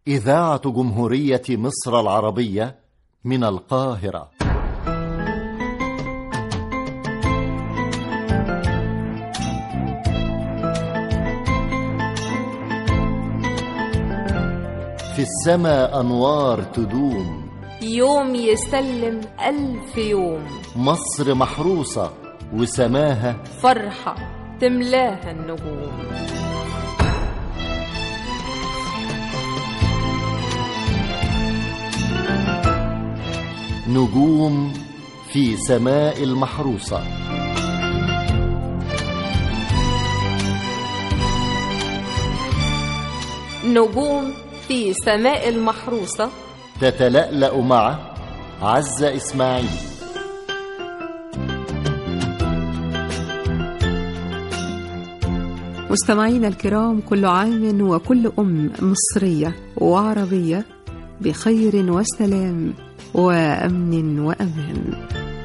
إذاعة جمهورية مصر العربية من القاهرة في السماء أنوار تدوم يوم يسلم ألف يوم مصر محروسة وسماها فرحة تملاها النجوم نجوم في سماء المحروسة نجوم في سماء المحروسة تتلألأ مع عزة إسماعيل مستمعينا الكرام كل عام وكل أم مصرية وعربية بخير وسلام وأمن وأمان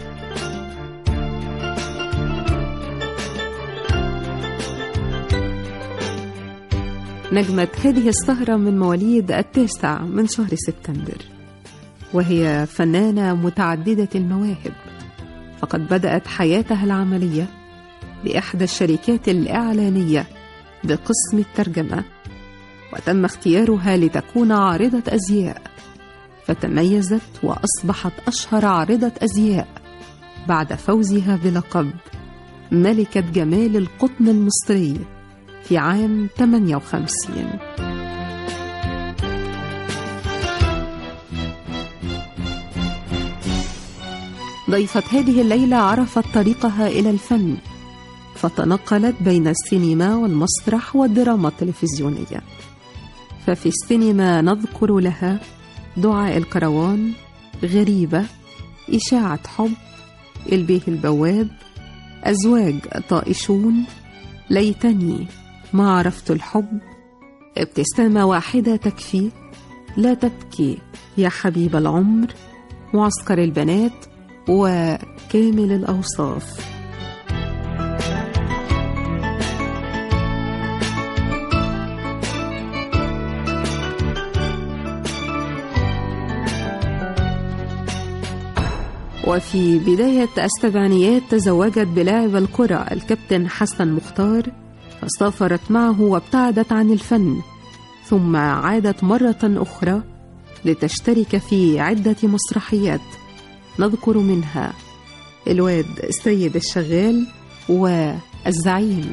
نجمت هذه السهرة من مواليد التاسع من شهر سبتمبر وهي فنانة متعددة المواهب فقد بدأت حياتها العملية بإحدى الشركات الإعلانية بقسم الترجمة وتم اختيارها لتكون عارضة أزياء فتميزت وأصبحت أشهر عارضة أزياء بعد فوزها بلقب ملكة جمال القطن المصري في عام 58 ضيفة هذه الليلة عرفت طريقها إلى الفن فتنقلت بين السينما والمسرح والدراما التلفزيونية ففي السينما نذكر لها دعاء الكروان غريبة إشاعة حب البيه البواب أزواج طائشون ليتني ما عرفت الحب ابتسامة واحدة تكفي لا تبكي يا حبيب العمر معسكر البنات وكامل الأوصاف وفي بداية السبعينيات تزوجت بلاعب الكرة الكابتن حسن مختار فسافرت معه وابتعدت عن الفن ثم عادت مرة أخرى لتشترك في عدة مسرحيات نذكر منها الواد السيد الشغال والزعيم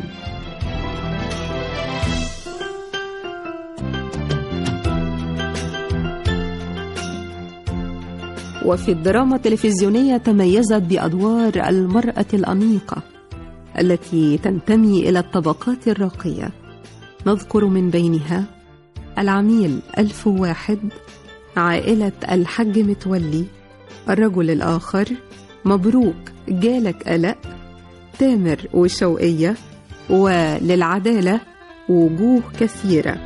وفي الدراما التلفزيونية تميزت بأدوار المرأة الأنيقة التي تنتمي إلى الطبقات الراقية نذكر من بينها العميل ألف واحد عائلة الحج متولي الرجل الآخر مبروك جالك قلق تامر وشوقية وللعدالة وجوه كثيره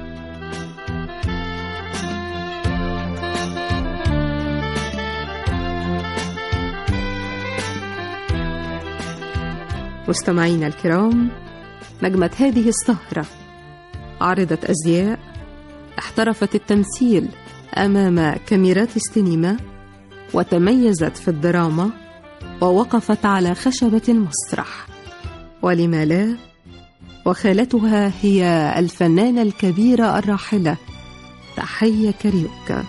مستمعينا الكرام نجمة هذه السهرة عارضة أزياء احترفت التمثيل أمام كاميرات السينما وتميزت في الدراما ووقفت على خشبة المسرح ولما لا وخالتها هي الفنانة الكبيرة الراحلة تحية كاريوكا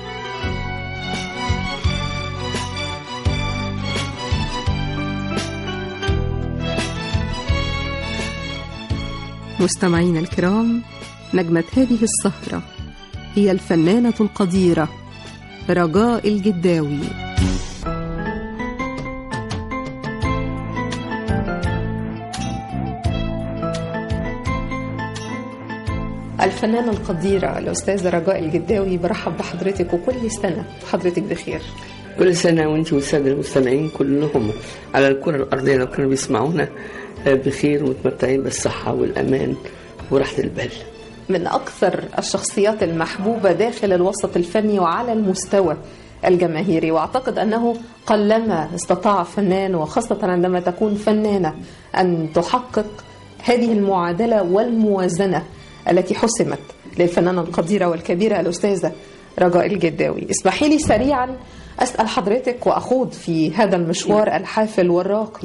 مستمعينا الكرام نجمة هذه السهرة هي الفنانة القديرة رجاء الجداوي الفنانة القديرة الأستاذة رجاء الجداوي برحب بحضرتك وكل سنة حضرتك بخير كل سنة وانت والسادة المستمعين كلهم على الكرة الأرضية لو كانوا بيسمعونا بخير ومتمتعين بالصحة والأمان وراحة البال من أكثر الشخصيات المحبوبة داخل الوسط الفني وعلى المستوى الجماهيري واعتقد انه قلما استطاع فنان وخاصه عندما تكون فنانه ان تحقق هذه المعادله والموازنه التي حسمت للفنانة القديرة والكبيرة الأستاذة رجاء الجداوي اسمحي لي سريعا أسأل حضرتك وأخوض في هذا المشوار الحافل والراقي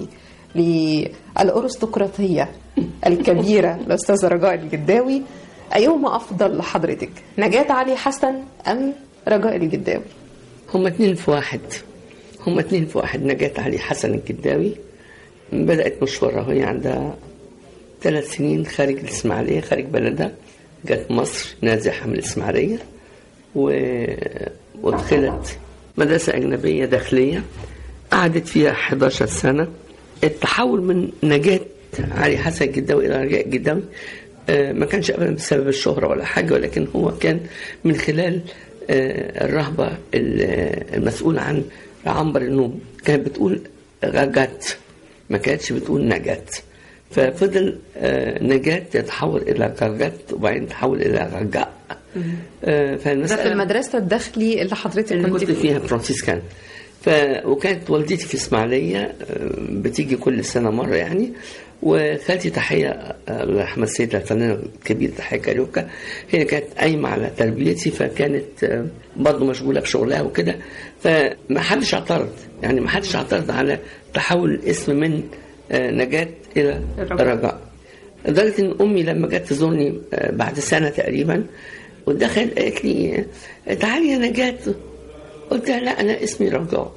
للأرستقراطية الكبيرة الأستاذة رجاء الجداوي أيهما أفضل لحضرتك نجاة علي حسن أم رجاء الجداوي هما اتنين في واحد هما اتنين في واحد نجاة علي حسن الجداوي بدأت مشوارها وهي عندها ثلاث سنين خارج الإسماعيلية خارج بلدها جت مصر نازحة من الإسماعيلية و... وادخلت مدرسة أجنبية داخلية قعدت فيها 11 سنة التحول من نجاة علي حسن الجداوي إلى رجاء الجداوي آه، ما كانش أبدا بسبب الشهرة ولا حاجة ولكن هو كان من خلال آه، الرهبة ال- المسؤولة عن عنبر النوم كانت بتقول رجت ما كانتش بتقول نجت ففضل آه، نجاة يتحول إلى رجت وبعدين تحول إلى رجاء آه، ده فالمسألة في المدرسة الداخلي اللي حضرتك اللي كنت كنت فيه فيها فرانسيسكان ف... وكانت والدتي في اسماعيليه آه، بتيجي كل سنه مره يعني وخالتي تحيه آه، الله يرحمها السيده الفنانه الكبيره تحيه كاريوكا هي اللي كانت قايمه على تربيتي فكانت آه، برضه مشغوله بشغلها وكده فما حدش اعترض يعني ما حدش اعترض على تحول الاسم من آه، نجاة الى الرجاء. رجاء لدرجه ان امي لما جت تزورني آه، بعد سنه تقريبا ودخلت قالت لي آه، تعالي يا نجاة قلت لها لا انا اسمي رجاء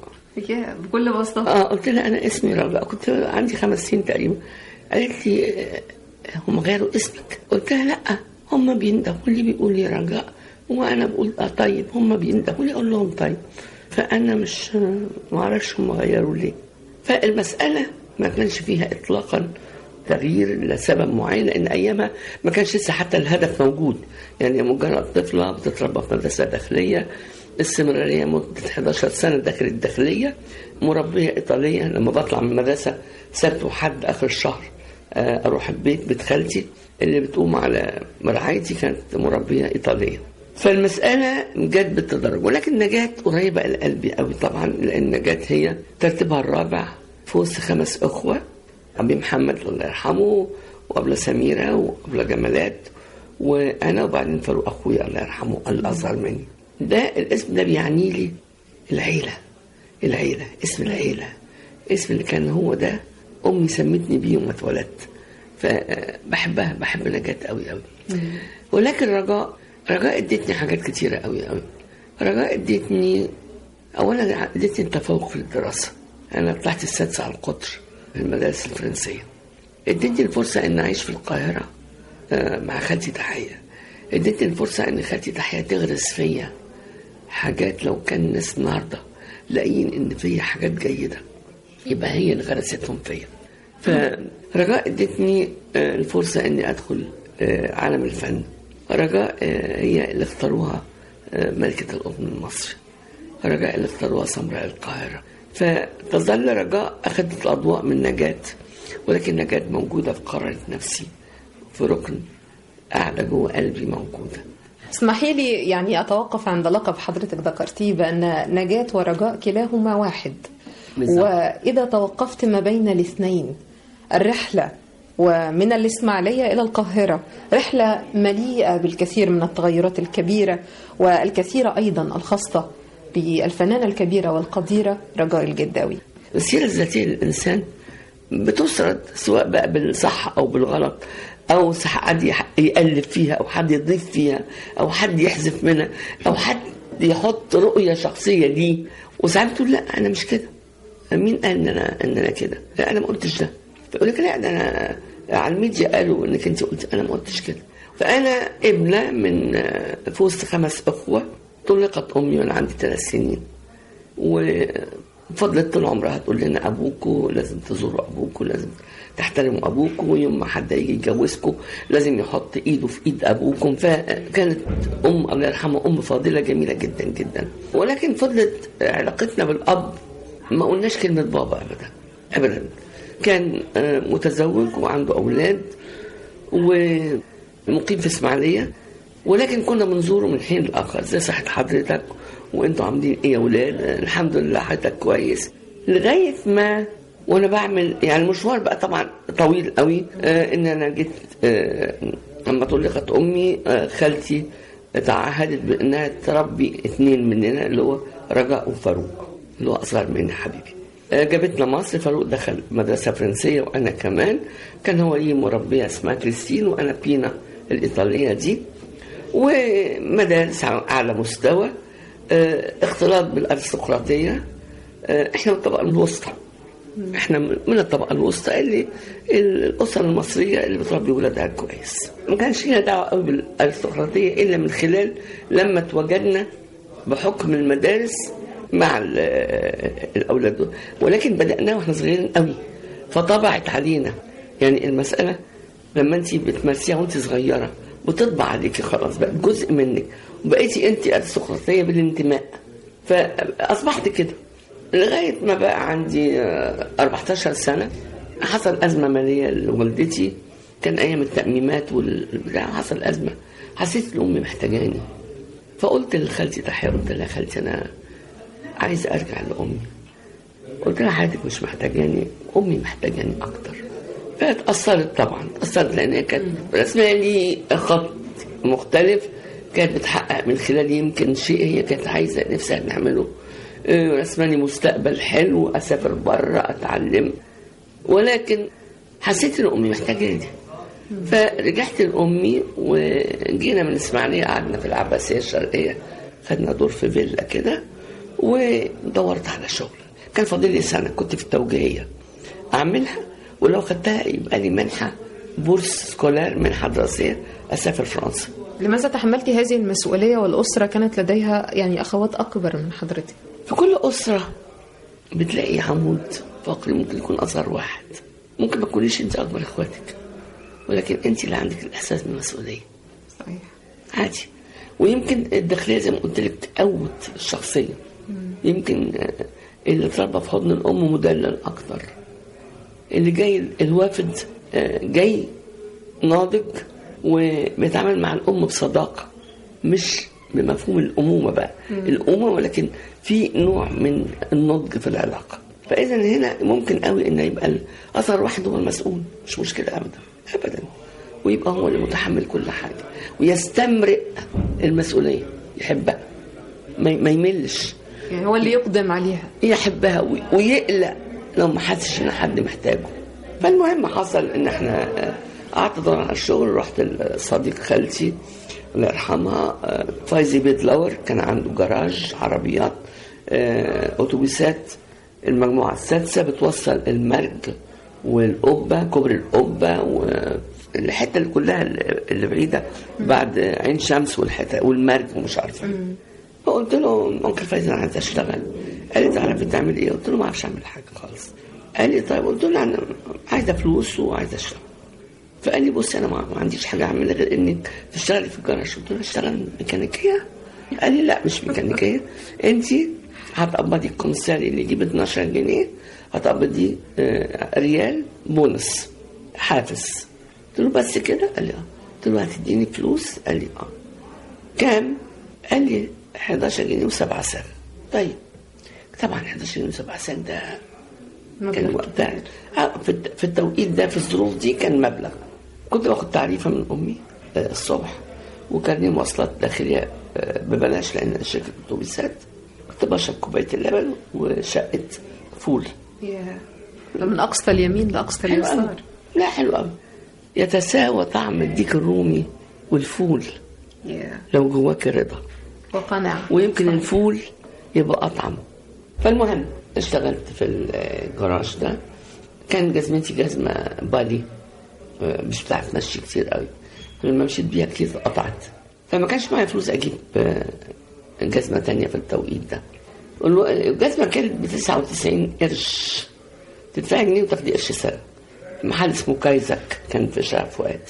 بكل بساطة اه قلت لها انا اسمي رجاء كنت عندي خمس سنين تقريبا قالت لي آه، هم غيروا اسمك قلت لها لا هم بيندهوا لي بيقول لي رجاء وانا بقول اه طيب هم بيندهوا لي اقول لهم طيب فانا مش آه، ما اعرفش هم غيروا ليه فالمساله ما كانش فيها اطلاقا تغيير لسبب معين لان ايامها ما كانش لسه حتى الهدف موجود يعني مجرد طفله بتتربى في مدرسه داخليه استمراريه مده 11 سنه داخل الداخليه مربيه ايطاليه لما بطلع من المدرسه سبت وحد اخر الشهر آه، اروح البيت بيت خالتي اللي بتقوم على مرعايتي كانت مربيه ايطاليه فالمسألة جت بالتدرج ولكن نجاة قريبة إلى قلبي قوي طبعا لأن نجاة هي ترتيبها الرابع في وسط خمس أخوة أبي محمد الله يرحمه وأبلة سميرة وأبلة جمالات وأنا وبعدين فاروق أخويا الله يرحمه الأصغر مني ده الاسم ده بيعني لي العيلة العيلة اسم العيلة اسم اللي كان هو ده أمي سمتني بيه يوم ما اتولدت فبحبها بحب نجاة قوي قوي ولكن رجاء رجاء ادتني حاجات كتيرة قوي قوي رجاء ادتني أولا ادتني التفوق في الدراسة أنا طلعت السادسة على القطر في المدارس الفرنسية ادتني الفرصة إن أعيش في القاهرة آه، مع خالتي تحية ادتني الفرصة إن خالتي تحية تغرس فيا حاجات لو كان الناس النهارده لاقيين ان فيا حاجات جيده يبقى هي اللي غرستهم فيا فرجاء ادتني آه، الفرصه اني ادخل آه، عالم الفن رجاء آه، هي اللي اختاروها آه، ملكه القطن المصري رجاء اللي اختاروها سمراء القاهره فتظل رجاء اخذت الاضواء من نجاه ولكن نجاه موجوده في قرارة نفسي في ركن قاعده جوه قلبي موجوده اسمحي لي يعني أتوقف عند لقب حضرتك ذكرتيه بأن نجاة ورجاء كلاهما واحد بالظبط. وإذا توقفت ما بين الاثنين الرحلة ومن الإسماعيلية إلى القاهرة رحلة مليئة بالكثير من التغيرات الكبيرة والكثيرة أيضا الخاصة بالفنانة الكبيرة والقديرة رجاء الجداوي السيرة الذاتية للإنسان بتسرد سواء بقى بالصح أو بالغلط أو صح حد يح- يألف فيها أو حد يضيف فيها أو حد يحذف منها أو حد يحط رؤية شخصية ليه وساعات تقول لا أنا مش كده مين قال إن أنا إن أنا كده؟ لا أنا ما قلتش ده فيقول لك لا ده أنا على الميديا قالوا إنك أنت قلت أنا ما قلتش كده فأنا ابنة من آه، في وسط خمس أخوة طلقت أمي وأنا عندي ثلاث سنين وفضلت طول عمرها تقول لنا ابوكوا لازم تزوروا ابوكوا لازم تحترموا ابوكوا ويوم ما حد يجي يتجوزكوا لازم يحط ايده في ايد ابوكم فكانت ام الله يرحمها ام فاضله جميله جدا جدا ولكن فضلت علاقتنا بالاب ما قلناش كلمه بابا ابدا ابدا كان آه، متزوج وعنده اولاد ومقيم في اسماعيليه ولكن كنا بنزوره من حين لاخر زي صحه حضرتك وانتوا عاملين ايه يا ولاد آه، الحمد لله حضرتك كويس لغايه ما وانا بعمل يعني المشوار بقى طبعا طويل قوي آه ان انا جيت آه لما طلقت امي آه، خالتي تعهدت بانها تربي اثنين مننا اللي هو رجاء وفاروق اللي هو اصغر مني حبيبي آه، جابتنا مصر فاروق دخل مدرسه فرنسيه وانا كمان كان هو ليه مربيه اسمها كريستين وانا بينا الايطاليه دي ومدارس على مستوى آه، اختلاط بالارستقراطيه آه، احنا من الطبقه الوسطى احنا من الطبقه الوسطى اللي الاسر المصريه اللي بتربي ولادها كويس ما كانش لينا دعوه قوي بالارستقراطيه الا من خلال لما تواجدنا بحكم المدارس مع ال- الاولاد دول ولكن بدانا واحنا صغيرين قوي فطبعت علينا يعني المساله لما انت بتمارسيها وانت صغيره وتطبع عليكي خلاص بقت جزء منك وبقيتي انت ارستقراطيه بالانتماء فاصبحت كده لغايه ما بقى عندي آه، 14 سنه حصل ازمه ماليه لوالدتي كان ايام التاميمات والبتاع حصل ازمه حسيت ان امي محتاجاني فقلت لخالتي تحية قلت لها خالتي انا عايز ارجع لامي قلت لها حياتك مش محتاجاني امي محتاجاني اكتر فاتأثرت طبعا اتأثرت لان هي كانت رسمها لي خط مختلف كانت بتحقق من خلال يمكن شيء هي كانت عايزه نفسها نعمله آه، رسماني مستقبل حلو اسافر بره اتعلم ولكن حسيت ان امي محتاجاني فرجعت لامي وجينا من الاسماعيليه قعدنا في العباسيه الشرقيه خدنا دور في فيلا كده ودورت على شغل كان فاضل لي سنه كنت في التوجيهيه اعملها ولو خدتها يبقى لي منحه بورس سكولار منحه دراسيه اسافر فرنسا لماذا تحملتي هذه المسؤولية والأسرة كانت لديها يعني أخوات أكبر من حضرتك في كل أسرة بتلاقي عمود فقري ممكن يكون أصغر واحد ممكن ما تكونيش أنت أكبر إخواتك ولكن أنت اللي عندك الإحساس بالمسؤولية صحيح عادي ويمكن الداخلية زي ما قلت لك تقوت الشخصية يمكن آه، اللي اتربى في حضن الأم مدلل أكتر اللي جاي الوافد آه، جاي ناضج وبيتعامل مع الأم بصداقة مش بمفهوم الأمومة بقى الأمومة ولكن في نوع من النضج في العلاقة فإذا هنا ممكن قوي إن يبقى الأثر واحد هو المسؤول مش مشكلة أبدا أبدا ويبقى هو اللي متحمل كل حاجة ويستمرئ المسؤولية يحبها ما ما يملش يعني هو اللي يقدم عليها يحبها وي- ويقلق لو ما حسش ان حد محتاجه فالمهم حصل ان احنا آه، قعدت ادور على الشغل رحت لصديق خالتي الله يرحمها آه، فايزي بيدلور كان عنده جراج عربيات آه، اتوبيسات المجموعه السادسه بتوصل المرج والقبه كوبري القبه والحته اللي كلها اللي بعيده بعد عين شمس والحته والمرج ومش عارفه ايه فقلت له انكل فايز انا عايز اشتغل قال لي تعرف بتعمل ايه؟ قلت له ما اعرفش اعمل حاجه خالص قال لي طيب قلت له انا عايزه فلوس وعايزه اشتغل فقال لي بص انا ما ما عنديش حاجه اعملها غير انك تشتغلي في الجراج قلت له اشتغل ميكانيكيه قال لي لا مش ميكانيكيه انت هتقبضي الكمساري اللي يجيب 12 جنيه هتقبضي آه، ريال بونص حافز قلت له بس كده قال لي اه قلت له هتديني فلوس قال لي اه كام؟ قال لي 11 جنيه و7 سنت طيب طبعا 11 جنيه و7 سنت ده كان وقتها آه، في الت- في التوقيت ده في الظروف دي كان مبلغ كنت باخد تعريفه من امي آه، الصبح وكان لي مواصلات داخليه آه، ببلاش لان شركه اتوبيسات كنت بشرب كوبايه اللبن وشقه فول ده من أقصى اليمين لأقصى حلو قوي اليسار لا حلو قوي يتساوى طعم الديك الرومي والفول لو جواك رضا وقناعة ويمكن الفول يبقى أطعم فالمهم اشتغلت في الجراج ده كان جزمتي جزمة بالي آه، مش بتعرف تمشي كتير قوي لما مشيت بيها كتير اتقطعت فما كانش معايا فلوس اجيب آه، جزمة تانية في التوقيت ده والو- الجزمة كانت ب 99 قرش تدفعي جنيه وتاخدي قرش سنة محل اسمه كايزك كان في شارع فؤاد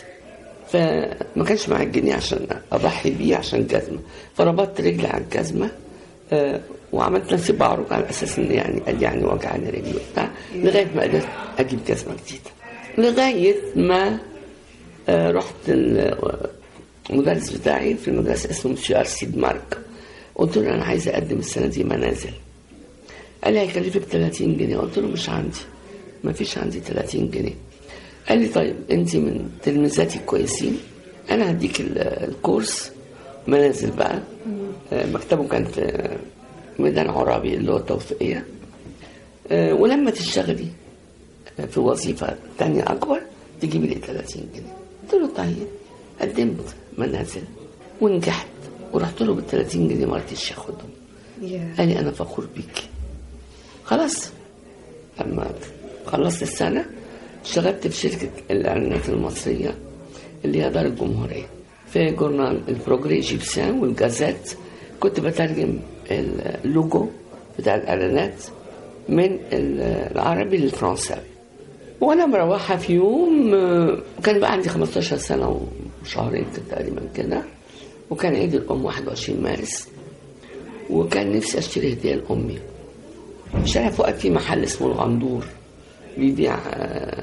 فما كانش معايا الجنيه عشان اضحي بيه عشان جزمه فربطت رجلي على الجزمه آه، وعملت نفسي بعرج على اساس ان يعني قال يعني وجعني رجلي وبتاع لغايه ما قدرت اجيب جزمه جديده لغايه ما آه، رحت ال- المدرس بتاعي في المدرسه اسمه مسيو ارسيد مارك قلت له انا عايز اقدم السنه دي منازل قال لي هيكلفك 30 جنيه قلت له مش عندي ما فيش عندي 30 جنيه قال لي طيب انت من تلميذاتي الكويسين انا هديك ال- الكورس منازل بقى آه، مكتبه كان في ميدان عرابي اللي هو التوفيقيه آه، ولما تشتغلي في وظيفه تانية اكبر تجيبي لي 30 جنيه قلت له طيب قدمت منازل ونجحت ورحت له بال 30 جنيه ما رضيش ياخدهم قال لي انا فخور بيك خلاص لما خلصت السنه اشتغلت في شركه الاعلانات المصريه اللي هي دار الجمهوريه في جورنال البروجري ايجيبسيان والجازات كنت بترجم اللوجو بتاع الاعلانات من العربي للفرنساوي وانا مروحه في يوم آه، كان بقى عندي 15 سنه وشهرين كده تقريبا كده وكان عيد الام 21 مارس وكان نفسي اشتري هديه لامي مش عارف وقت في محل اسمه الغندور بيبيع آه،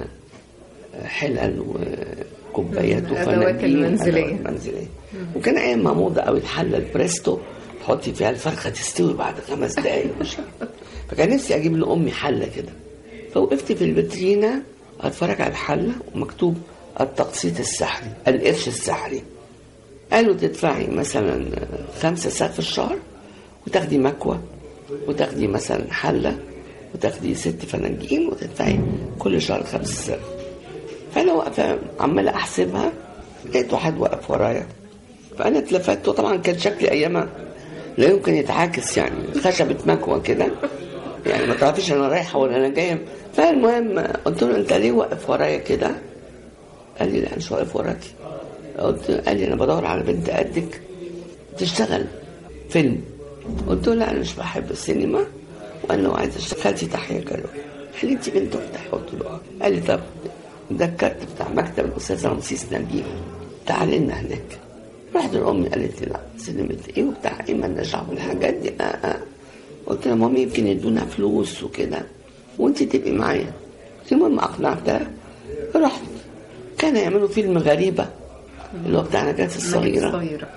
حلل وكوبايات الأدوات وفناجين المنزلية. أدوات منزلية وكان ايام ما موضه قوي الحله البريستو تحطي فيها الفرخه تستوي بعد خمس دقايق مش عارف. فكان نفسي اجيب لامي حله كده فوقفت في الفيترينا اتفرج على الحله ومكتوب التقسيط السحري القرش السحري قالوا تدفعي مثلا خمسة ساعات في الشهر وتاخدي مكوى وتاخدي مثلا حلة وتاخدي ست فناجين وتدفعي كل شهر خمسة ساعات فأنا واقفة عمالة أحسبها لقيت واحد واقف ورايا فأنا اتلفت وطبعا كان شكلي أيامها لا يمكن يتعاكس يعني خشبة مكوى كده يعني ما تعرفيش أنا رايحة ولا أنا جاية فالمهم قلت له أنت ليه واقف ورايا كده؟ قال لي لا مش واقف وراكي قلت قال لي انا بدور على بنت قدك تشتغل فيلم قلت له لا انا مش بحب السينما وانا لو عايز اشتغل خالتي تحية قال لي انت بنت اختي قلت له اه قال لي طب ده الكارت بتاع مكتب الاستاذ رمسيس نبيل تعالي لنا هناك رحت لامي قالت لي لا سينما ايه وبتاع ايه مالناش دعوه بالحاجات دي اه اه قلت لها مامي يمكن يدونا فلوس وكده وانت تبقي معايا المهم اقنعتها رحت كانوا يعملوا فيلم غريبه اللي هو بتاع نجاة الصغيرة الصغيرة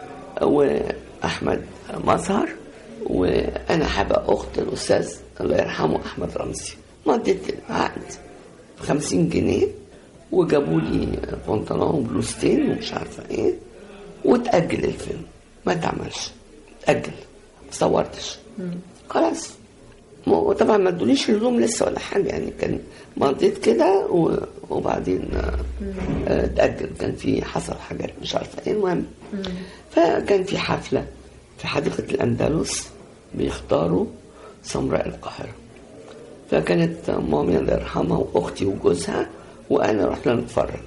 وأحمد مظهر وأنا حابة أخت الأستاذ الله يرحمه أحمد رمزي مضيت العقد بخمسين جنيه وجابوا لي بنطلون وبلوستين ومش عارفة إيه وتأجل الفيلم ما اتعملش اتأجل ما صورتش خلاص ما- وطبعا ما ادونيش اللوم لسه ولا حاجه يعني كان مضيت كده و- وبعدين آه، آه، اتاجل كان في حصل حاجات مش عارفه ايه المهم فكان في حفله في حديقه الاندلس بيختاروا سمراء القاهره فكانت مامي الله يرحمها واختي وجوزها وانا رحنا نتفرج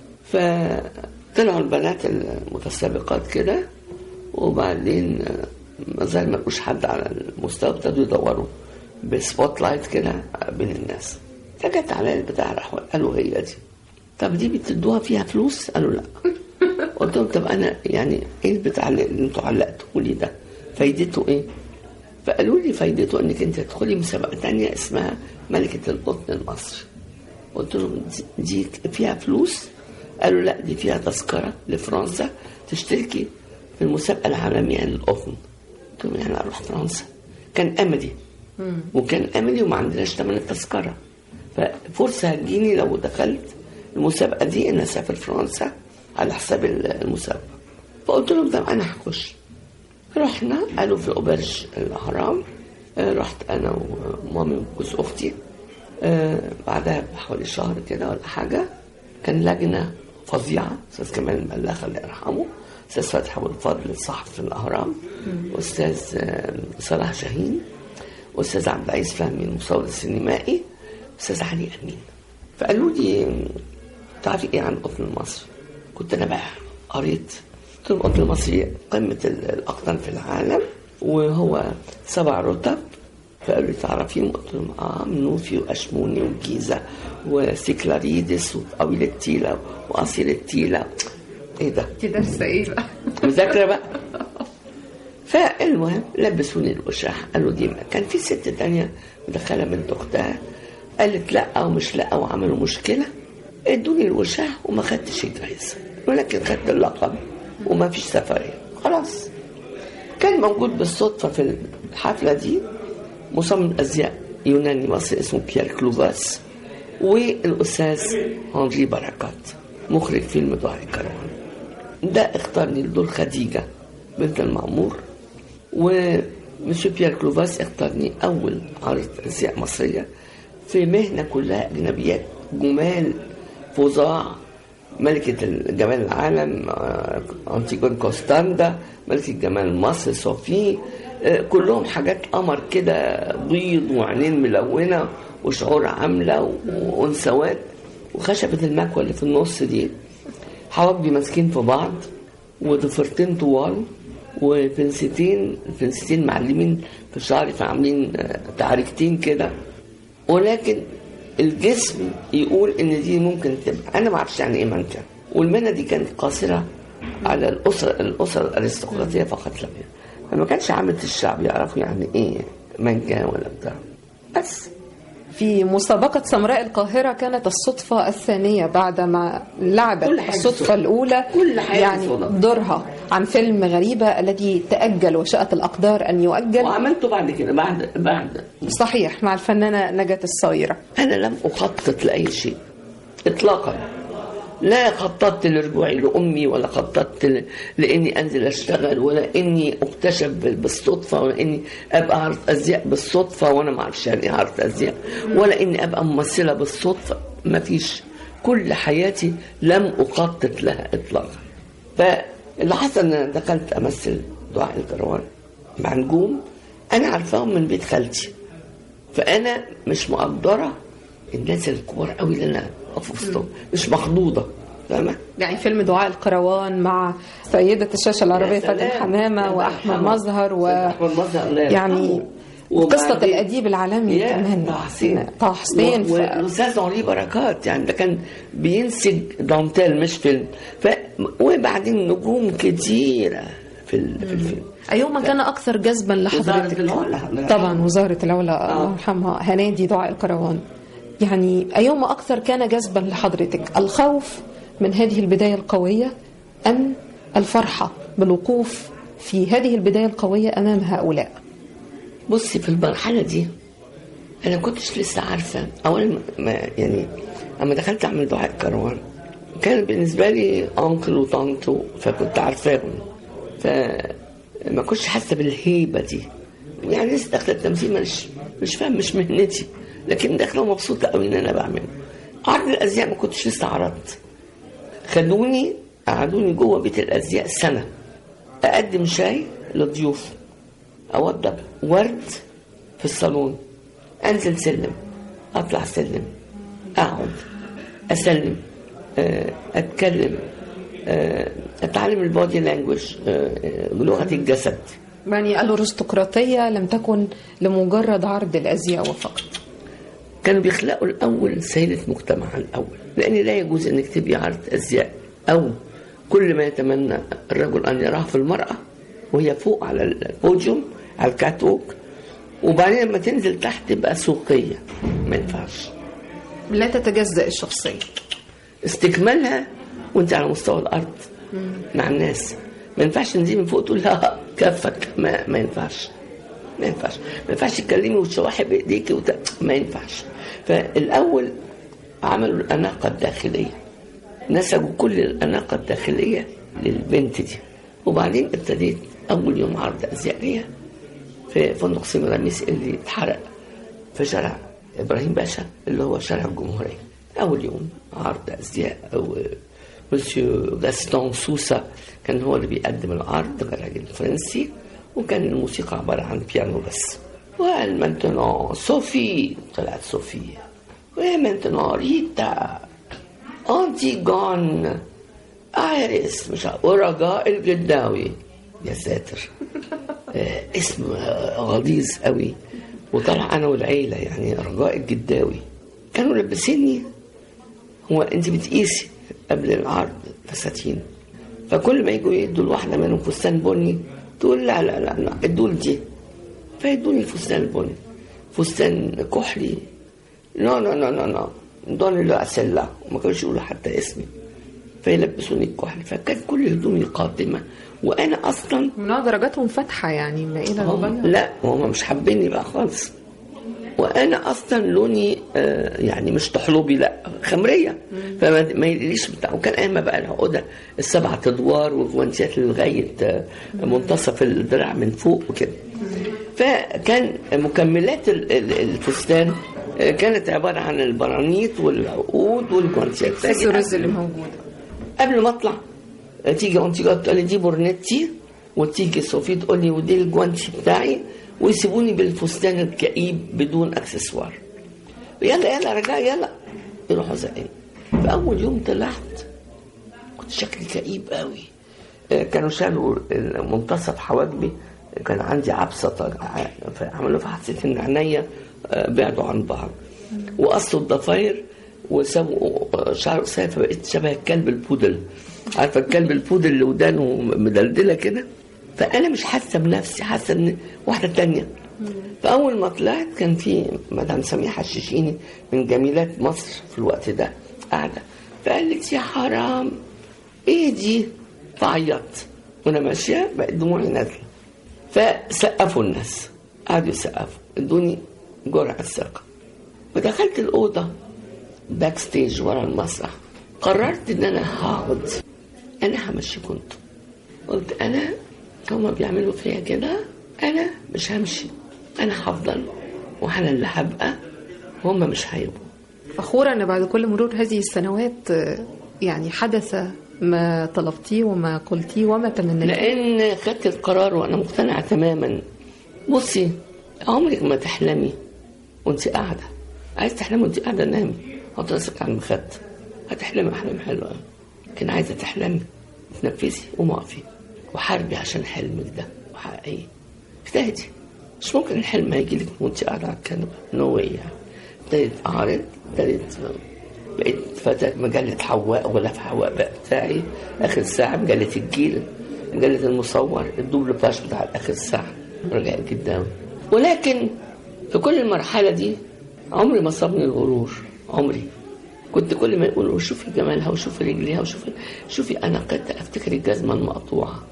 فطلعوا البنات المتسابقات كده وبعدين آه، ما زال ما لقوش حد على المستوى ابتدوا يدوروا بسبوت لايت كده بين الناس فجت على البتاع راحوا قالوا هي دي طب دي بتدوها فيها فلوس؟ قالوا لا قلت لهم طب انا يعني ايه البتاع اللي انتوا علقتوه لي ده؟ فايدته ايه؟ فقالوا لي فايدته انك انت تدخلي مسابقه تانية اسمها ملكه القطن المصري قلت لهم دي دي فيها فلوس؟ قالوا لا دي فيها تذكره لفرنسا تشتركي في المسابقه العالميه للقطن قلت لهم يعني اروح فرنسا كان املي وكان املي وما عندناش ثمن التذكره ففرصه هتجيني لو دخلت المسابقه دي ان اسافر فرنسا على حساب المسابقه فقلت لهم طب انا هخش رحنا قالوا في اوبرج الاهرام آه، رحت انا ومامي وجوز اختي آه، بعدها بحوالي شهر كده ولا حاجه كان لجنه فظيعه استاذ كمال الملاخه الله يرحمه استاذ فتحي ابو الفضل الصحفي في الاهرام واستاذ آه، صلاح شاهين واستاذ عبد العزيز فهمي المصور السينمائي استاذ علي امين فقالوا لي تعرفي ايه عن القطن المصري؟ كنت انا بقى قريت قلت لهم القطن المصري قمه ال- الاقطان في العالم وهو سبع رتب فقالوا لي تعرفيهم؟ قلت لهم اه منوفي واشموني والجيزه وسيكلاريدس وطويل التيله واصيل التيله ايه ده؟ دي درس ايه بقى؟ مذاكره بقى فالمهم لبسوني الوشاح قالوا دي ما. كان في ست تانية مدخله بنت اختها قالت لا ومش لا وعملوا مشكله ادوني الوشاح وما خدتش الجايزه ولكن خدت اللقب وما فيش سفريه خلاص كان موجود بالصدفه في الحفله دي مصمم ازياء يوناني مصري اسمه بيير كلوفاس والاستاذ هنري بركات مخرج فيلم ضاع الكروان ده اختارني لدور خديجة بنت المعمور ومسيو بيير كلوفاس اختارني أول عارض أزياء مصرية في مهنة كلها أجنبيات جمال فظاع ملكة جمال العالم آه، أنتيجون كوستاندا ملكة جمال مصر صوفي آه، كلهم حاجات قمر كده بيض وعينين ملونة وشعور عاملة وأنثوات وخشبة المكوى اللي في النص دي حواجبي ماسكين في بعض وضفرتين طوال وبنستين بنستين معلمين في شعري فعاملين آه، تعريكتين كده ولكن الجسم يقول ان دي ممكن تبقى انا ما اعرفش يعني ايه منكر والمهنه دي كانت قاصره على الاسره الاسره الارستقراطيه فقط لا غير فما كانش عامه الشعب يعرفوا يعني ايه منكه ولا بتاع بس في مسابقة سمراء القاهرة كانت الصدفة الثانية بعدما لعبت كل حاجة الصدفة صدفة. الأولى كل حاجة يعني صدفة. دورها عن فيلم غريبة الذي تأجل وشاءت الأقدار أن يؤجل وعملته بعد كده بعد بعد صحيح مع الفنانة نجاة الصايرة انا لم اخطط لاي شيء اطلاقا لا خططت لرجوعي لامي ولا خططت ل- لاني انزل اشتغل ولا اني اكتشف بال- بالصدفه ولا اني ابقى عارض ازياء بالصدفه وانا ما اعرفش يعني ايه عارض ازياء ولا اني ابقى ممثله بالصدفه ما فيش كل حياتي لم اخطط لها اطلاقا فاللي حصل ان أنا دخلت امثل دعاء الكروان مع نجوم انا عارفاهم من بيت خالتي فانا مش مقدره الناس الكبار قوي اللي انا اقف وسطهم مش مخضوضه فاهمه يعني فيلم دعاء القروان مع سيدة الشاشة العربية يا سلام. فاتن حمامة الله وأحمد يرحمه. مظهر و أحمد مظهر الله يعني يرحمه. قصة وبعدين- الأديب العالمي يا كمان طه حسين طه حسين و- ف... والاستاذ علي بركات يعني ده كان بينسج دانتيل مش فيلم ف... وبعدين نجوم كتيره في, ال... في الفيلم أيهما كان أكثر جذبا وزارة لحضرتك العلا الله طبعا وزارة العلا آه. الله يرحمها هنادي دعاء الكروان يعني أيهما أكثر كان جذبا لحضرتك الخوف من هذه البداية القوية أم الفرحة بالوقوف في هذه البداية القوية أمام هؤلاء بصي في المرحلة دي أنا كنتش لسه عارفة أولا ما يعني أما دخلت أعمل دعاء كروان كان بالنسبة لي أنكل وطنط فكنت عارفاهم فما كنتش حاسة بالهيبة دي يعني لسه داخلة التمثيل مش مش فاهم مش مهنتي لكن داخلة مبسوطة قوي إن أنا بعمل عرض الأزياء ما كنتش لسه عرضت خدوني قعدوني جوه بيت الأزياء سنة أقدم شاي للضيوف اوضب ورد في الصالون انزل سلم اطلع سلم اقعد اسلم آه، اتكلم آه، اتعلم البودي لانجوج بلغه الجسد يعني الأرستقراطية لم تكن لمجرد عرض الأزياء وفقط كانوا بيخلقوا الاول سيده مجتمع الاول لان لا يجوز انك تبقي عرض ازياء او كل ما يتمنى الرجل ان يراه في المراه وهي فوق على البوديوم على الكاتوك وبعدين لما تنزل تحت تبقى سوقيه ما ينفعش لا تتجزأ الشخصية استكمالها وانت على مستوى الارض مع الناس ما ينفعش تنزلي من فوق تقول لها كفك ما, ما ينفعش ما ينفعش ما ينفعش تتكلمي وتشوحي بايديكي وت... ما ينفعش فالاول عملوا الاناقه الداخليه نسجوا كل الاناقه الداخليه للبنت دي وبعدين ابتديت اول يوم عرض ازياء ليا في فندق سيمراميس اللي اتحرق في شارع ابراهيم باشا اللي هو شارع الجمهوريه اول يوم عرض ازياء او مسيو جاستون سوسا كان هو اللي بيقدم العرض كان راجل فرنسي وكان الموسيقى عباره عن بيانو بس وقال مانتونون صوفي طلعت صوفي ومانتونون ريتا انتيجون ايريس مش عارف ورجاء الجداوي يا ساتر آه، اسم آه، غليظ قوي وطلع انا والعيله يعني رجاء الجداوي كانوا لابسيني هو انت بتقيسي قبل العرض فساتين فكل ما يجوا يدوا الواحده منهم فستان بني تقول لا لا لا, لا ادوا لي دي فيدوني الفستان البني فستان كحلي لا لا لا لا لا دوني لا سلا وما كانوش يقولوا حتى اسمي فيلبسوني الكحل فكان كل هدومي قاتمه وانا اصلا من درجاتهم فاتحة يعني مائلة هم للغنى لا هم مش حابيني بقى خالص وانا اصلا لوني آه، يعني مش طحلوبي لا خمريه فما ما يليش بتاع وكان ايام بقى العقده السبعة ادوار والجوانتيات لغايه آه، منتصف الدراع من فوق وكده فكان مكملات ال- ال- الفستان آه، كانت عباره عن البرانيط والعقود والجوانتيات سيس الرز اللي موجود قبل ما اطلع تيجي انتيجا تقول لي دي بورنيتي وتيجي صوفي تقول لي ودي الجوانتي بتاعي ويسيبوني بالفستان الكئيب بدون اكسسوار يلا يلا رجع يلا يروحوا زقين فاول يوم طلعت كنت شكلي كئيب قوي آه، كانوا شالوا منتصف حواجبي كان عندي عبسه طالعه فعملوا فحسيت ان عينيا آه، بعدوا عن بعض وقصوا الضفاير وسابوا آه، شعر قصير فبقيت شبه الكلب البودل عارفه الكلب البودل اللي ودانه مدلدله كده فانا مش حاسه بنفسي حاسه ان واحده تانية فاول ما طلعت كان في مدام سميحه الشيشيني من جميلات مصر في الوقت ده قاعده فقالت يا حرام ايه دي فعيطت وانا ماشيه بقت دموعي نازله فسقفوا الناس قعدوا يسقفوا ادوني جرعه ثقه ودخلت الاوضه باك ستيج ورا المسرح قررت ان انا هقعد انا همشيكم انتوا قلت انا هما بيعملوا فيا كده انا مش همشي انا هفضل وانا اللي هبقى وهم مش هيبقوا فخورة أن بعد كل مرور هذه السنوات آه، يعني حدث ما طلبتيه وما قلتيه وما تمنيتيه لان خدت القرار وانا مقتنعه تماما بصي عمرك ما تحلمي وانت قاعده عايز تحلمي وانت قاعده نامي حط راسك على المخد هتحلمي احلام حلوه أوي. لكن عايزه تحلمي تنفذي قومي اقفي وحاربي عشان حلمك ده وحققيه اجتهدي مش ممكن الحلم هيجي لك وانت قاعده على الكنبه نو واي يعني ابتديت اعرض ابتديت بقيت فتاة مجلة حواء ولا في حواء بقى بتاعي آخر ساعة مجلة الجيل مجلة المصور الدبل باش بتاع آخر ساعة رجعت جدا ولكن في كل المرحلة دي عمري ما صابني الغرور عمري كنت كل ما يقولوا شوفي جمالها وشوفي رجليها وشوفي شوفي أنا قد أفتكر الجزمة المقطوعة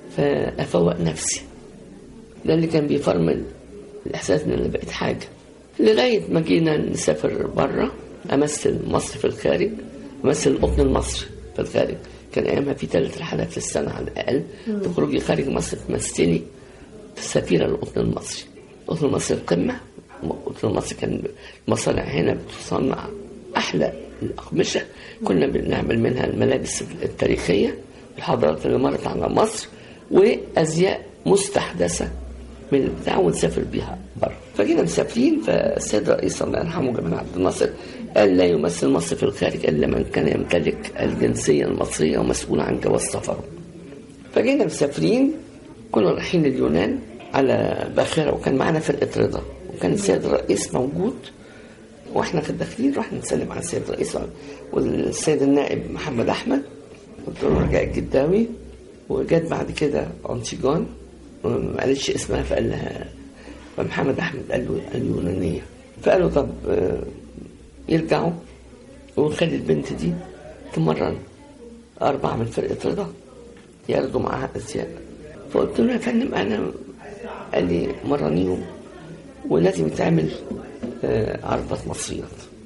فأفوق نفسي ده اللي كان بيفرمل الإحساس إن أنا بقيت حاجة لغاية ما جينا نسافر بره أمثل مصر في الخارج أمثل القطن المصري في الخارج كان أيامها في ثلاث رحلات في السنة على الأقل تخرجي خارج مصر تمثلي سفيرة القطن المصري القطن المصري القمة القطن المصري كان مصانع هنا بتصنع أحلى الأقمشة كنا بنعمل منها الملابس التاريخية الحضارات اللي مرت على مصر وأزياء مستحدثة من البتاع ونسافر بيها بره فجينا مسافرين فالسيد الرئيس الله يرحمه جمال عبد الناصر قال لا يمثل مصر في الخارج الا من كان يمتلك الجنسيه المصريه ومسؤول عن جواز سفره فجينا مسافرين كنا رايحين اليونان على باخره وكان معانا فرقه رضا وكان السيد الرئيس موجود واحنا في الداخلين رحنا نسلم على السيد الرئيس والسيد النائب محمد احمد الدكتور رجاء الجداوي وجت بعد كده انتيجون ما قالتش اسمها فقال لها فمحمد احمد قال له اليونانيه فقالوا طب آه، يرجعوا ونخلي البنت دي تمرن أربعة من فرقة رضا ياخدوا معاها أزياء فقلت له يا فندم أنا قال لي مرنيهم ولازم يتعمل آه، عرضة مصريات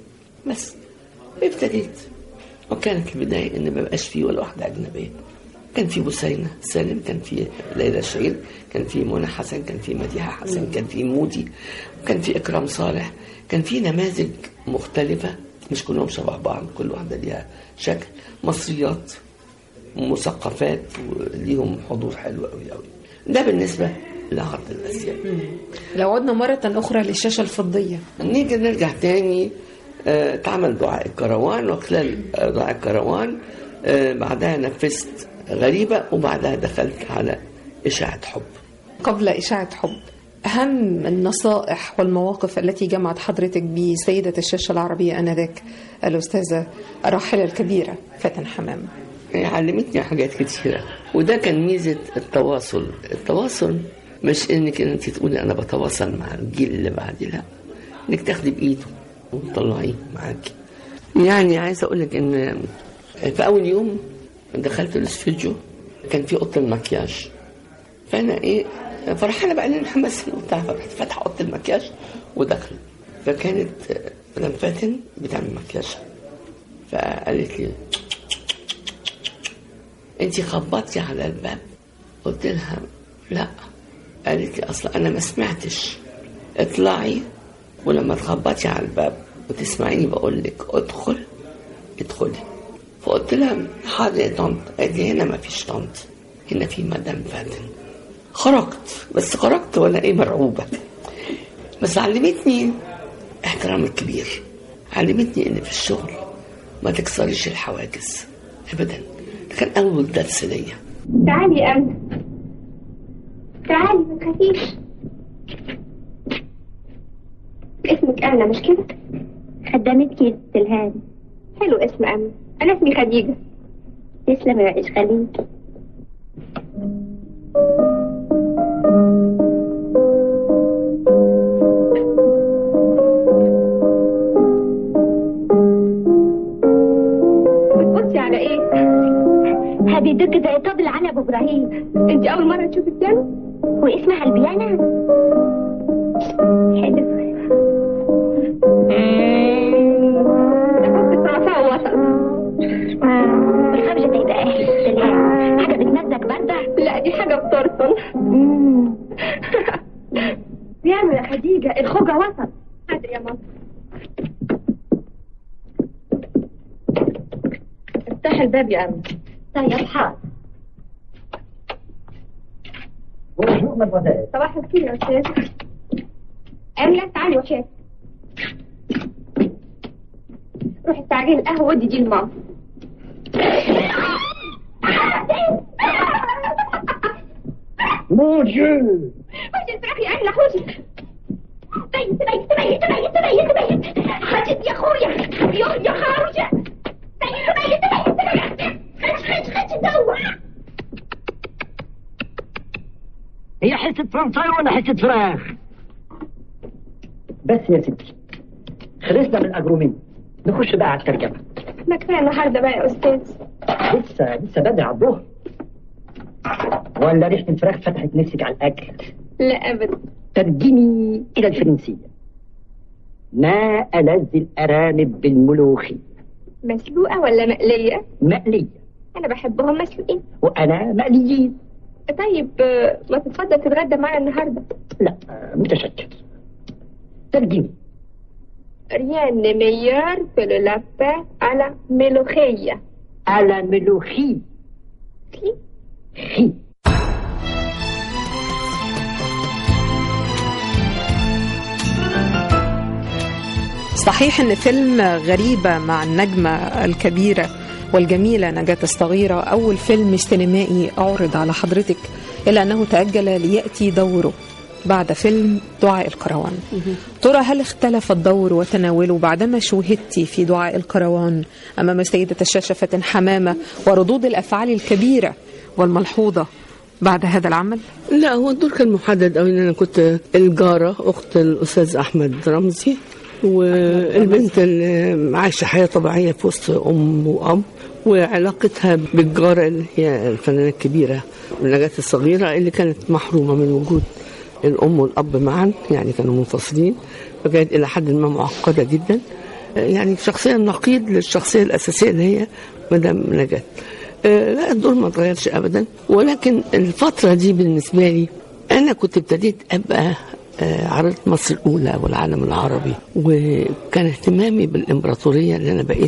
بس ابتديت وكانت البداية إن ما بقاش فيه ولا واحدة أجنبية كان في بسينة سالم كان في ليلى شعير كان في منى حسن كان في مديحة حسن كان في مودي كان في إكرام صالح كان في نماذج مختلفة مش كلهم شبه بعض كل واحدة ليها شكل مصريات مثقفات وليهم حضور حلو قوي قوي ده بالنسبة لعرض الأزياء لو عدنا مرة أخرى للشاشة الفضية نيجي نرجع تاني آه، اتعمل دعاء الكروان وخلال آه، دعاء الكروان آه، بعدها نفذت غريبة وبعدها دخلت على إشاعة حب قبل إشاعة حب أهم النصائح والمواقف التي جمعت حضرتك بسيدة الشاشة العربية آنذاك الأستاذة الراحلة الكبيرة فاتن حمامة هي علمتني حاجات كتيرة وده كان ميزة التواصل التواصل مش انك انت تقولي انا بتواصل مع الجيل اللي بعدي لا انك تاخدي بايده وتطلعيه معاكي يعني عايزه اقول لك ان في اول يوم دخلت الاستوديو كان في اوضه المكياج فانا ايه فرحانه بقى ان انا همثل وبتاع فرحت فاتحه اوضه المكياج وداخله فكانت مدام فاتن بتعمل مكياج فقالت لي انت خبطتي على الباب قلت لها لا قالت لي اصلا انا ما سمعتش اطلعي ولما تخبطي على الباب وتسمعيني بقول لك ادخل ادخلي فقلت لها حاضر يا طنط قالت لي هنا ما فيش طنط هنا في مدام فاتن خرجت بس خرجت وانا ايه مرعوبه بس علمتني احترام الكبير علمتني ان في الشغل ما تكسريش الحواجز ابدا ده كان اول درس ليا تعالي يا أمنة تعالي ما تخافيش اسمك أمنة مش كده؟ خدمتك يا ست الهاني حلو اسم أمنة أنا اسمي خديجة تسلم يا عيش خليك بتبصي على ايه؟ هبيدك زي طبل عن ابو ابراهيم انت اول مرة تشوفي البيانو؟ واسمها البيانة حلو تحط راسها ووسط الخبزة تبقى اهل السلام حاجة بتمزج برضه لا دي حاجة بترسل بيانو يا خديجة الخوجة وسط حاضر يا ماما افتح الباب يا أمي طيب حاضر صباح الخير يا أستاذ أملة تعالي وشاف روحي استعجلي القهوة ودي دي لماما Mon Dieu خدي الفراخ يا أملة خدي تبيت تبيت تبيت تبيت تبيت تبيت خدت يا اخويا يا يا خارجة تبيت تبيت تبيت تبيت خد خد خد دور هي حتة فرنساي ولا حتة فراخ؟ بس يا ستي خلصنا من الأجرومين نخش بقى على الترجمة ما كفاية النهاردة بقى يا أستاذ لسه لسه بدري على الظهر ولا ريحة الفراخ فتحت نفسك على الأكل لا أبدا ترجمي إلى الفرنسية ما ألذ الأرانب بالملوخية مسلوقة ولا مقلية؟ مقلية أنا بحبهم مسلوقين وأنا مقليين طيب آه، ما تتفضل تتغدى معانا النهاردة لا آه، متشكر ترجمي ريان ميار في لابا على ملوخية على ملوخي خي صحيح ان فيلم غريبة مع النجمة الكبيرة والجميلة نجاة الصغيرة أول فيلم سينمائي أعرض على حضرتك إلا أنه تأجل ليأتي دوره بعد فيلم دعاء الكروان ترى هل اختلف الدور وتناوله بعدما شوهدت في دعاء الكروان أمام سيدة الشاشة فاتن حمامة وردود الأفعال الكبيرة والملحوظة بعد هذا العمل؟ لا هو الدور كان محدد قوي ان انا كنت الجاره اخت الاستاذ احمد رمزي والبنت اللي عايشه حياه طبيعيه في وسط ام واب وعلاقتها بالجاره اللي هي الفنانه الكبيره نجاة الصغيره اللي كانت محرومه من وجود الام والاب معا يعني كانوا منفصلين فكانت الى حد ما معقده جدا يعني شخصيه نقيض للشخصيه الاساسيه اللي هي مدام نجاة آه، لا الدور ما اتغيرش ابدا ولكن الفتره دي بالنسبه لي انا كنت ابتديت ابقى آه، عرض مصر الاولى والعالم العربي وكان اهتمامي بالامبراطوريه اللي انا بقيت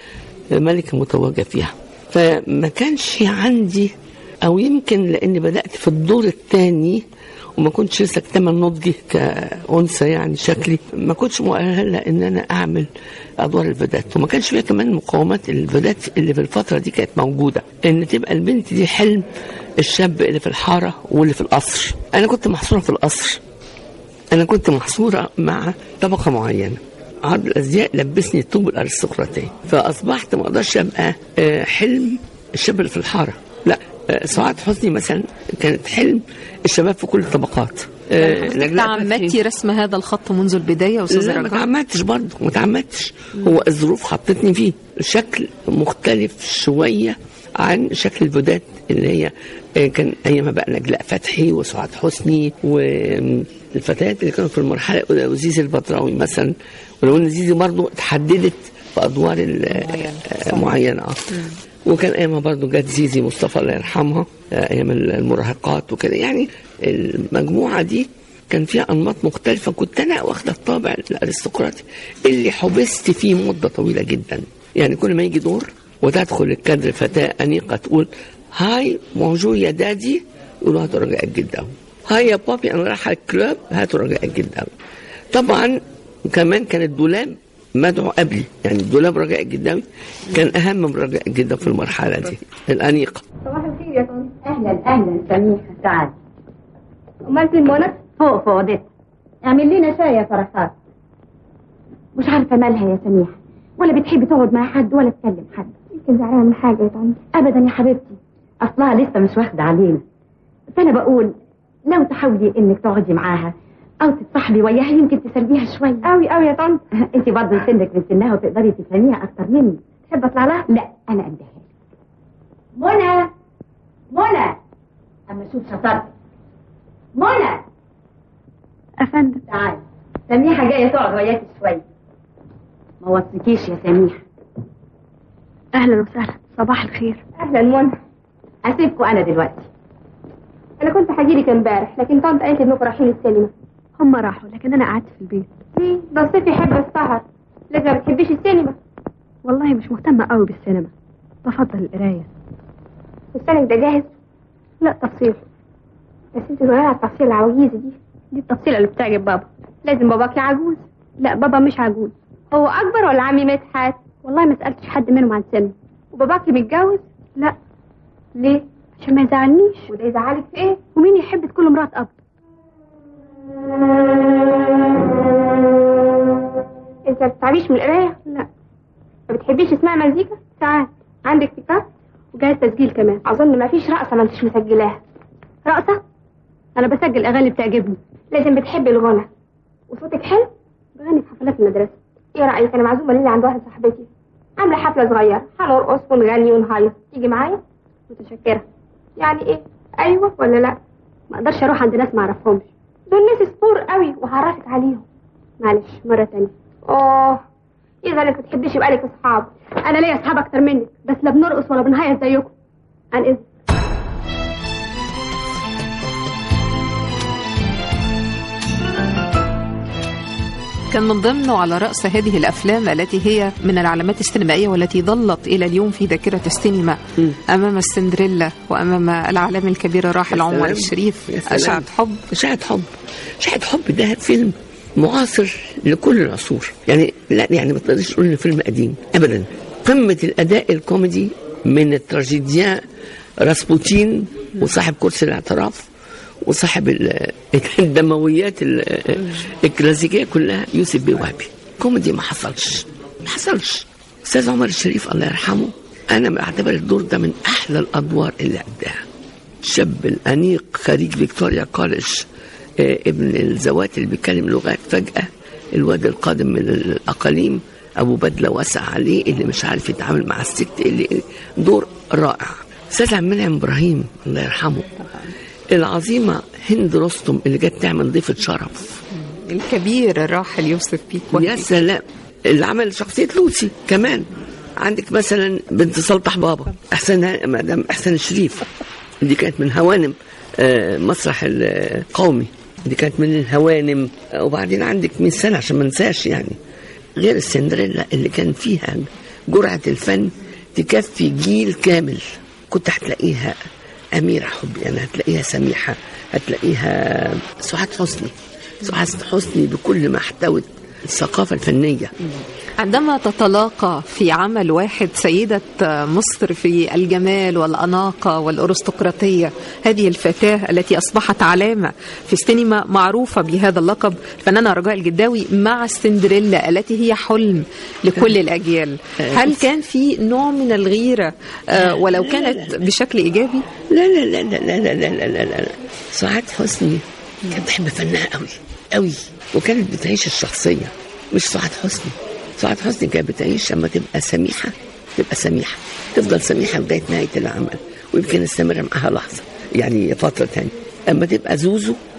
ملكه متوجه فيها فما كانش عندي او يمكن لاني بدات في الدور الثاني وما كنتش لسه اكتمل نضجي كأنثى يعني شكلي ما كنتش مؤهلة ان انا اعمل ادوار الفدات وما كانش فيها كمان مقاومات الفدات اللي في الفترة دي كانت موجودة ان تبقى البنت دي حلم الشاب اللي في الحارة واللي في القصر انا كنت محصورة في القصر انا كنت محصورة مع طبقة معينة عرض الازياء لبسني الطوب الارستقراطيه فاصبحت ما اقدرش ابقى آه، حلم الشاب اللي في الحاره لا آه، سعاد حسني مثلا كانت حلم الشباب في كل الطبقات آه، حضرتك نجلاء تعمدتي فتحي. رسم هذا الخط منذ البداية يا أستاذ لا ما رجاء؟ تعمدتش برضه ما تعمدتش هو الظروف حطتني فيه شكل مختلف شويه عن شكل الفودات اللي هي آه، كان ايامها بقى نجلاء فتحي وسعاد حسني الفتيات اللي كانوا في المرحله الاولى وزيزي البطراوي مثلا ولو ان زيزي برضه اتحددت في ادوار ال- آه، معينه اه وكان ايامها برضه جت زيزي مصطفى الله يرحمها آه، ايام المراهقات وكده يعني المجموعه دي كان فيها انماط مختلفه كنت انا واخده الطابع الارستقراطي اللي حبست فيه مده طويله جدا يعني كل ما يجي دور وتدخل الكادر فتاه انيقه تقول هاي بونجو يا دادي يقولوا هاتوا رجاء الجداوي هاي يا بابي انا رايحه الكلاب هاتوا رجاء الجداوي طبعا كمان كان الدولاب مدعو قبلي يعني الدولاب رجاء الجداوي كان اهم من رجاء الجداوي في المرحله دي الانيقه صباح الخير يا طنط اهلا اهلا سميحه تعال امال فين منى فوق فوق دت اعمل لنا شاي يا فرحات مش عارفه مالها يا سميحه ولا بتحبي تقعد مع حد ولا تكلم حد يمكن زعلانه من حاجه يا طنط ابدا يا حبيبتي اصلها لسه مش واخده علينا فانا بقول لو تحاولي انك تقعدي معاها او تتصاحبي وياها يمكن تسليها شويه قوي قوي يا طنط انت برضه سنك من سنها وتقدري تفهميها اكتر مني تحب اطلع لها لا انا قدها منى منى اما اشوف شطارتك منى افندم تعالي سميحه جايه تقعد وياك شويه ما وصيكيش يا سميحه اهلا وسهلا صباح الخير اهلا منى هسيبكوا انا دلوقتي انا كنت هجيلك امبارح لكن طنط قالت انكم رايحين السينما هم راحوا لكن انا قعدت في البيت ليه ده الصيف يحب السهر لازم ما بتحبيش السينما والله مش مهتمه قوي بالسينما بفضل القرايه فستانك ده جاهز لا تفصيل بس انت صغيره على التفصيل العواجيزه دي دي التفصيله اللي بتعجب بابا لازم باباكي عجوز لا بابا مش عجوز هو اكبر ولا عمي مدحت والله ما سالتش حد منهم عن سنه وباباكي متجوز لا ليه عشان ما يزعلنيش وده يزعلك في ايه ومين يحب تكون مرات اب انت ما بتتعبيش من القرايه لا ما بتحبيش تسمعي مزيكا ساعات عندك كتاب وجاهز تسجيل كمان اظن ما فيش رقصه ما انتش مسجلاها رقصه انا بسجل اغاني بتعجبني لازم بتحبي الغنى وصوتك حلو بغني في حفلات المدرسه ايه رايك انا معزومه ليلى عند واحده صاحبتي عامله حفله صغيره هنرقص ونغني ونهيص تيجي معايا متشكره يعني ايه ايوه ولا لا ما اقدرش اروح عند ناس ما اعرفهمش دول ناس سبور قوي وهعرفك عليهم معلش مره تانية اه اذا انك بتحبيش يبقى لك اصحاب انا ليا اصحاب اكتر منك بس لا بنرقص ولا بنهيص زيكم عن اذن كان من ضمن على رأس هذه الأفلام التي هي من العلامات السينمائية والتي ظلت إلى اليوم في ذاكرة السينما أمام السندريلا وأمام العالم الكبير الراحل يا عمر سلام. الشريف يا سلام. أشعة حب شاهد حب شاهد حب ده فيلم معاصر لكل العصور يعني لا يعني ما تقدرش تقول انه فيلم قديم ابدا قمه الاداء الكوميدي من التراجيديان راسبوتين وصاحب كرسي الاعتراف وصاحب ال- الدمويات ال- الكلاسيكيه كلها يوسف بيه وهبي كوميدي ما حصلش ما حصلش استاذ عمر الشريف الله يرحمه انا بعتبر الدور ده من احلى الادوار اللي اداها الشاب الأنيق خريج فيكتوريا كوليج آه، ابن الزوات اللي بيتكلم لغات فجأة الواد القادم من الأقاليم أبو بدلة واسع عليه اللي مش عارف يتعامل مع الست اللي دور رائع أستاذ عبد المنعم إبراهيم الله يرحمه العظيمة هند رستم اللي جت تعمل ضيفة شرف الكبير الراحل يوسف بيك يا وهبي سلام اللي عمل شخصية لوسي كمان عندك مثلا بنت سلطح بابا احسن مدام احسن الشريف دي كانت من هوانم آه، مسرح القومي دي كانت من الهوانم آه، وبعدين عندك 100 سنه عشان ما انساش يعني غير السندريلا اللي كان فيها جرعه الفن تكفي جيل كامل كنت هتلاقيها أميرة حبي أنا هتلاقيها سميحة هتلاقيها سعاد حسني سعاد حسني بكل ما احتوت الثقافة الفنية عندما تتلاقى في عمل واحد سيدة مصر في الجمال والأناقة والأرستقراطية هذه الفتاة التي أصبحت علامة في السينما معروفة بهذا اللقب الفنانة رجاء الجداوي مع السندريلا التي هي حلم لكل الأجيال هل كان في نوع من الغيرة آه، ولو كانت بشكل إيجابي؟ لا لا لا لا لا لا لا لا لا لا سعاد حسني كانت بتحب فنها قوي قوي وكانت بتعيش الشخصية مش سعاد حسني سعاد حسني كانت بتعيش لما تبقى سميحة تبقى سميحة تفضل سميحة لغاية نهاية العمل ويمكن استمر معاها لحظة يعني فترة تانية أما تبقى زوزو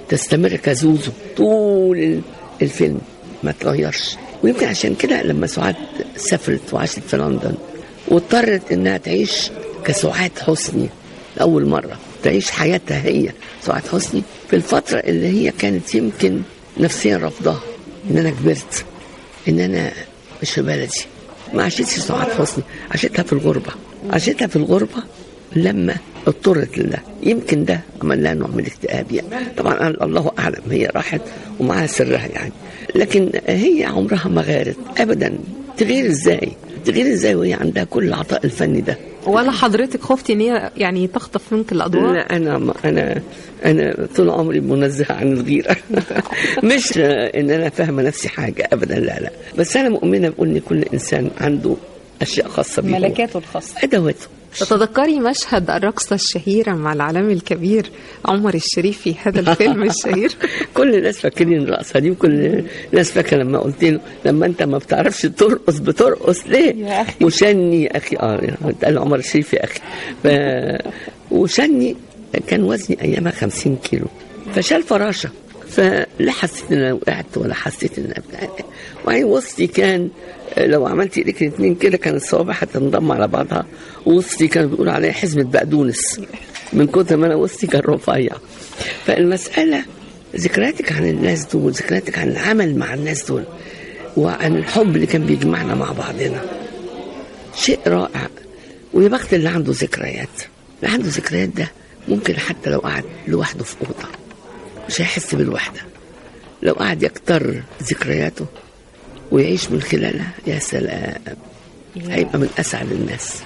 تستمر كزوزو طول ال- الفيلم ما تغيرش ويمكن عشان كده لما سعاد سافرت وعاشت في لندن واضطرت انها تعيش كسعاد حسني لأول مرة تعيش حياتها هي سعاد حسني في الفترة اللي هي كانت يمكن نفسيا رافضاها ان انا كبرت ان انا مش في بلدي ما عاشتش سعاد حسني عاشتها في الغربة عاشتها في الغربة لما اضطرت لده يمكن ده عمل لها نوع من الاكتئاب يعني طبعا أنا الله اعلم هي راحت ومعاها سرها يعني لكن هي عمرها ما غارت ابدا تغير ازاي تغير ازاي وهي عندها كل العطاء الفني ده ولا حضرتك خفتي ان هي يعني تخطف منك الادوار لا انا ما انا انا طول عمري منزهه عن الغيره مش ان انا فاهمه نفسي حاجه ابدا لا لا بس انا مؤمنه بقول ان كل انسان عنده اشياء خاصه بيه هو. ملكاته الخاصه ادواته تتذكري مشهد الرقصة الشهيرة مع العالمي الكبير عمر الشريف في هذا الفيلم الشهير كل الناس فاكرين الرقصه دي وكل الناس فاكره لما قلت له لما انت ما بتعرفش ترقص بترقص ليه؟ يا أخي. وشني يا اخي اه يعني قال عمر الشريف يا اخي ف... وشني كان وزني ايامها 50 كيلو فشال فراشه فلا حسيت ان انا وقعت ولا حسيت ان انا وبعدين وسطي كان لو عملت ايديك الاثنين كده كان الصوابع هتنضم على بعضها وسطي كانوا بيقولوا عليها حزمه بقدونس من كتر ما انا وسطي كان رفيع فالمساله ذكرياتك عن الناس دول ذكرياتك عن العمل مع الناس دول وعن الحب اللي كان بيجمعنا مع بعضنا شيء رائع ويا بخت اللي عنده ذكريات اللي عنده ذكريات ده ممكن حتى لو قعد لوحده في اوضه مش هيحس بالوحده لو قعد يكتر ذكرياته ويعيش من خلالها يا سلام هيبقى من اسعد الناس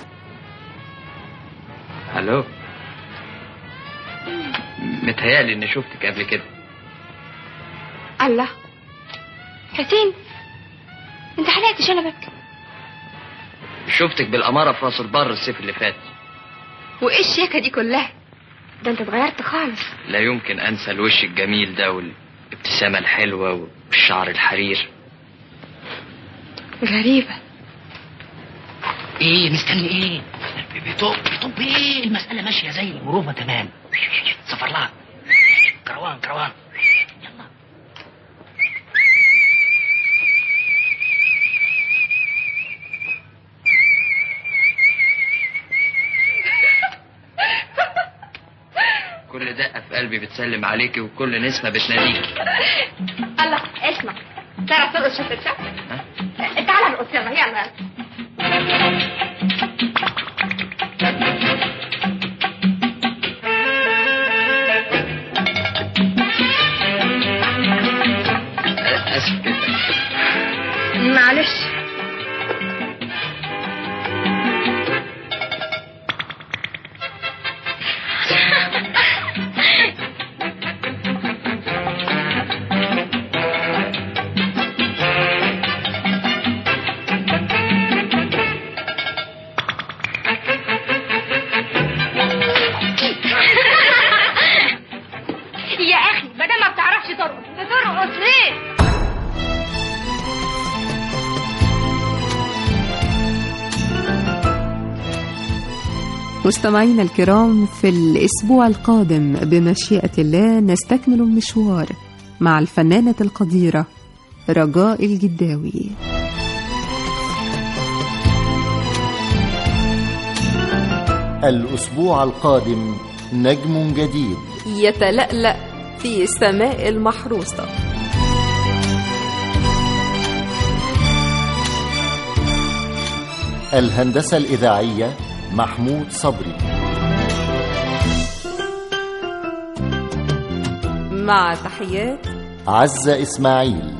الو متهيألي اني شفتك قبل كده الله حسين انت حلقت شنبك شفتك بالأمارة في راس البر الصيف اللي فات وايه الشياكه دي كلها ده انت اتغيرت خالص لا يمكن أنسى الوش الجميل ده والابتسامة الحلوة والشعر الحرير غريبه ايه مستني ايه بيطب بيطب ايه المسألة ماشية زي المروفة تمام سفر لها كروان كروان يلا كل دقة في قلبي بتسلم عليكي وكل نسمة بتناديكي الله اسمع تعرف ترقص شفت الشعب تعال ارقص يلا يلا آسف جدا معلش يا اخي ما دام ما بتعرفش ترقص بترقص ليه مستمعينا الكرام في الأسبوع القادم بمشيئة الله نستكمل المشوار مع الفنانة القديرة رجاء الجداوي الأسبوع القادم نجم جديد يتلألأ في السماء المحروسة الهندسة الإذاعية محمود صبري مع تحيات عزة إسماعيل